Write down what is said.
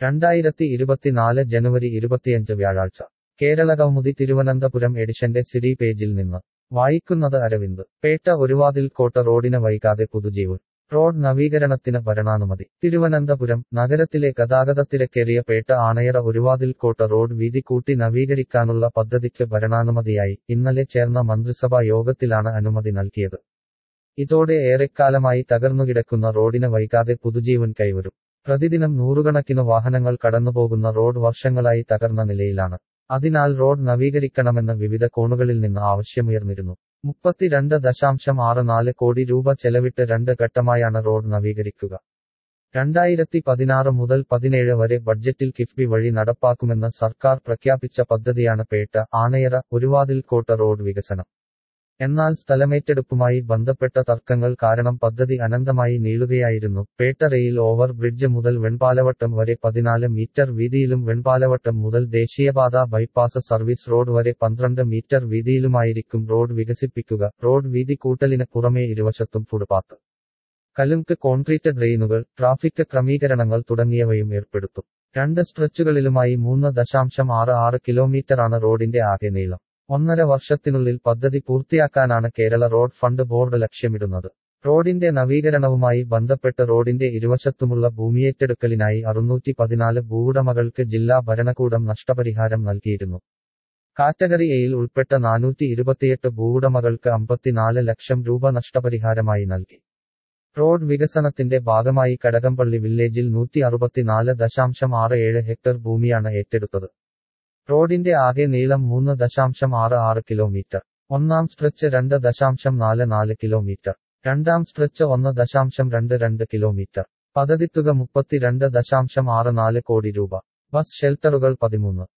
രണ്ടായിരത്തി ഇരുപത്തിനാല് ജനുവരി ഇരുപത്തിയഞ്ച് വ്യാഴാഴ്ച കേരളകൗമുദി തിരുവനന്തപുരം എഡിഷന്റെ സിഡി പേജിൽ നിന്ന് വായിക്കുന്നത് അരവിന്ദ് പേട്ട ഒരുവാതിൽ കോട്ട റോഡിന് വൈകാതെ പുതുജീവൻ റോഡ് നവീകരണത്തിന് ഭരണാനുമതി തിരുവനന്തപുരം നഗരത്തിലെ ഗതാഗതത്തിരക്കേറിയ പേട്ട ആണയറ ഒരുവാതിൽ കോട്ട റോഡ് വീതി കൂട്ടി നവീകരിക്കാനുള്ള പദ്ധതിക്ക് ഭരണാനുമതിയായി ഇന്നലെ ചേർന്ന മന്ത്രിസഭാ യോഗത്തിലാണ് അനുമതി നൽകിയത് ഇതോടെ ഏറെക്കാലമായി തകർന്നുകിടക്കുന്ന റോഡിന് വൈകാതെ പുതുജീവൻ കൈവരും പ്രതിദിനം നൂറുകണക്കിന് വാഹനങ്ങൾ കടന്നുപോകുന്ന റോഡ് വർഷങ്ങളായി തകർന്ന നിലയിലാണ് അതിനാൽ റോഡ് നവീകരിക്കണമെന്ന് വിവിധ കോണുകളിൽ നിന്ന് ആവശ്യമുയർന്നിരുന്നു മുപ്പത്തിരണ്ട് ദശാംശം ആറ് നാല് കോടി രൂപ ചെലവിട്ട് രണ്ട് ഘട്ടമായാണ് റോഡ് നവീകരിക്കുക രണ്ടായിരത്തി പതിനാറ് മുതൽ പതിനേഴ് വരെ ബഡ്ജറ്റിൽ കിഫ്ബി വഴി നടപ്പാക്കുമെന്ന് സർക്കാർ പ്രഖ്യാപിച്ച പദ്ധതിയാണ് പേട്ട ആണയറ ഒരുവാതിൽ കോട്ട റോഡ് വികസനം എന്നാൽ സ്ഥലമേറ്റെടുപ്പുമായി ബന്ധപ്പെട്ട തർക്കങ്ങൾ കാരണം പദ്ധതി അനന്തമായി നീളുകയായിരുന്നു പേട്ട റെയിൽ ഓവർ ബ്രിഡ്ജ് മുതൽ വെൺപാലവട്ടം വരെ പതിനാല് മീറ്റർ വീതിയിലും വെൺപാലവട്ടം മുതൽ ദേശീയപാത ബൈപ്പാസ് സർവീസ് റോഡ് വരെ പന്ത്രണ്ട് മീറ്റർ വീതിയിലുമായിരിക്കും റോഡ് വികസിപ്പിക്കുക റോഡ് വീതി കൂട്ടലിന് പുറമെ ഇരുവശത്തും ഫുട്പാത്ത് കലുങ്ക് കോൺക്രീറ്റ് ഡ്രെയിനുകൾ ട്രാഫിക് ക്രമീകരണങ്ങൾ തുടങ്ങിയവയും ഏർപ്പെടുത്തും രണ്ട് സ്ട്രെച്ചുകളിലുമായി മൂന്ന് ദശാംശം ആറ് ആറ് കിലോമീറ്ററാണ് റോഡിന്റെ ആകെ നീളം ഒന്നര വർഷത്തിനുള്ളിൽ പദ്ധതി പൂർത്തിയാക്കാനാണ് കേരള റോഡ് ഫണ്ട് ബോർഡ് ലക്ഷ്യമിടുന്നത് റോഡിന്റെ നവീകരണവുമായി ബന്ധപ്പെട്ട് റോഡിന്റെ ഇരുവശത്തുമുള്ള ഭൂമിയേറ്റെടുക്കലിനായി അറുന്നൂറ്റി പതിനാല് ഭൂവുടമകൾക്ക് ജില്ലാ ഭരണകൂടം നഷ്ടപരിഹാരം നൽകിയിരുന്നു കാറ്റഗറി എയിൽ ഉൾപ്പെട്ട നാനൂറ്റി ഇരുപത്തിയെട്ട് ഭൂവുടമകൾക്ക് അമ്പത്തിനാല് ലക്ഷം രൂപ നഷ്ടപരിഹാരമായി നൽകി റോഡ് വികസനത്തിന്റെ ഭാഗമായി കടകംപള്ളി വില്ലേജിൽ നൂറ്റി അറുപത്തിനാല് ദശാംശം ആറ് ഏഴ് ഹെക്ടർ ഭൂമിയാണ് ഏറ്റെടുത്തത് റോഡിന്റെ ആകെ നീളം മൂന്ന് ദശാംശം ആറ് ആറ് കിലോമീറ്റർ ഒന്നാം സ്ട്രെച്ച് രണ്ട് ദശാംശം നാല് നാല് കിലോമീറ്റർ രണ്ടാം സ്ട്രെച്ച് ഒന്ന് ദശാംശം രണ്ട് രണ്ട് കിലോമീറ്റർ പദ്ധതിത്തുക മുപ്പത്തിരണ്ട് ദശാംശം ആറ് നാല് കോടി രൂപ ബസ് ഷെൽട്ടറുകൾ പതിമൂന്ന്